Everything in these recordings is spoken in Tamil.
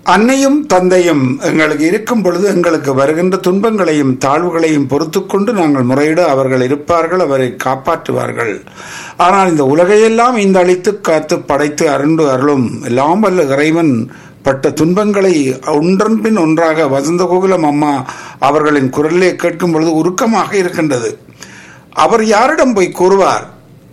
அன்னையும் தந்தையும் எங்களுக்கு இருக்கும் பொழுது எங்களுக்கு வருகின்ற துன்பங்களையும் தாழ்வுகளையும் பொறுத்து கொண்டு நாங்கள் முறையிட அவர்கள் இருப்பார்கள் அவரை காப்பாற்றுவார்கள் ஆனால் இந்த உலகையெல்லாம் இந்த அழித்து காத்து படைத்து அருண்டு அருளும் எல்லாம் வல்ல இறைவன் பட்ட துன்பங்களை ஒன்றன் பின் ஒன்றாக வசந்த கோகுலம் அம்மா அவர்களின் குரலிலே கேட்கும் பொழுது உருக்கமாக இருக்கின்றது அவர் யாரிடம் போய் கூறுவார்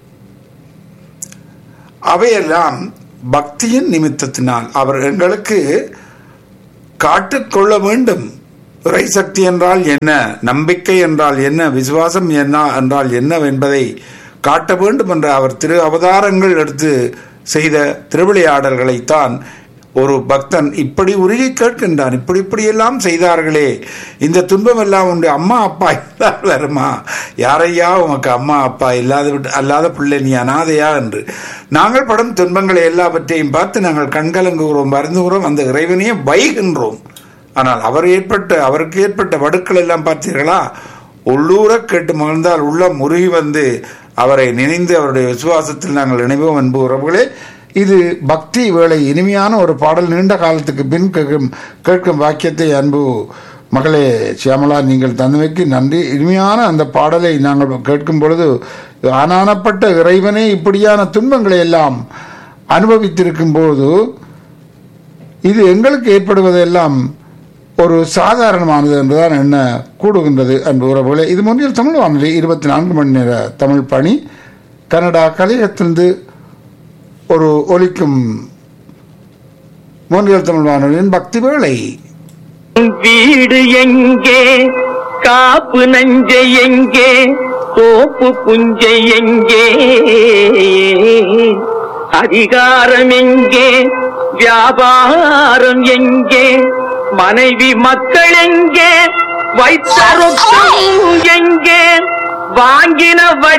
அவையெல்லாம் பக்தியின் நிமித்தத்தினால் அவர் எங்களுக்கு காட்டுக்கொள்ள வேண்டும் இறை சக்தி என்றால் என்ன நம்பிக்கை என்றால் என்ன விசுவாசம் என்ன என்றால் என்ன என்பதை காட்ட வேண்டும் என்ற அவர் திரு அவதாரங்கள் எடுத்து செய்த திருவிளையாடல்களைத்தான் ஒரு பக்தன் இப்படி உருகி கேட்கின்றான் இப்படி இப்படி எல்லாம் செய்தார்களே இந்த துன்பம் எல்லாம் உண்டு அம்மா அப்பா இல்லாத வருமா யாரையா உமக்கு அம்மா அப்பா இல்லாத விட்டு அல்லாத பிள்ளை நீ அனாதையா என்று நாங்கள் படும் துன்பங்களை எல்லாவற்றையும் பார்த்து நாங்கள் கண்கலங்குகிறோம் வருந்துகிறோம் அந்த இறைவனையே வைகின்றோம் ஆனால் அவர் ஏற்பட்ட அவருக்கு ஏற்பட்ட வடுக்கள் எல்லாம் பார்த்தீர்களா உள்ளூர கேட்டு மகிழ்ந்தால் உள்ளம் முருகி வந்து அவரை நினைந்து அவருடைய விசுவாசத்தில் நாங்கள் நினைவோம் அன்பு உறவுகளே இது பக்தி வேளை இனிமையான ஒரு பாடல் நீண்ட காலத்துக்கு பின் கேட்கும் கேட்கும் வாக்கியத்தை அன்பு மகளே சியாமலா நீங்கள் தந்தமைக்கு நன்றி இனிமையான அந்த பாடலை நாங்கள் கேட்கும் பொழுது ஆனானப்பட்ட இறைவனே இப்படியான துன்பங்களை எல்லாம் அனுபவித்திருக்கும் போது இது எங்களுக்கு ஏற்படுவதெல்லாம் ஒரு சாதாரணமானது என்றுதான் என்ன கூடுகின்றது அன்பு உறவுகளே இது முன்னில் தமிழ் வானொலி இருபத்தி நான்கு மணி நேர தமிழ் பணி கனடா கலையகத்திலிருந்து ஒரு ஒலிக்கும் மூன்றியல் தமிழ் வானொலியின் பக்தி வேளை வீடு எங்கே காப்பு நஞ்சை எங்கே தோப்பு புஞ்சை எங்கே அதிகாரம் எங்கே வியாபாரம் எங்கே மனைவி மக்கள் எங்கே வைத்த ரொக்கம் எங்கே வாங்கின வட்டி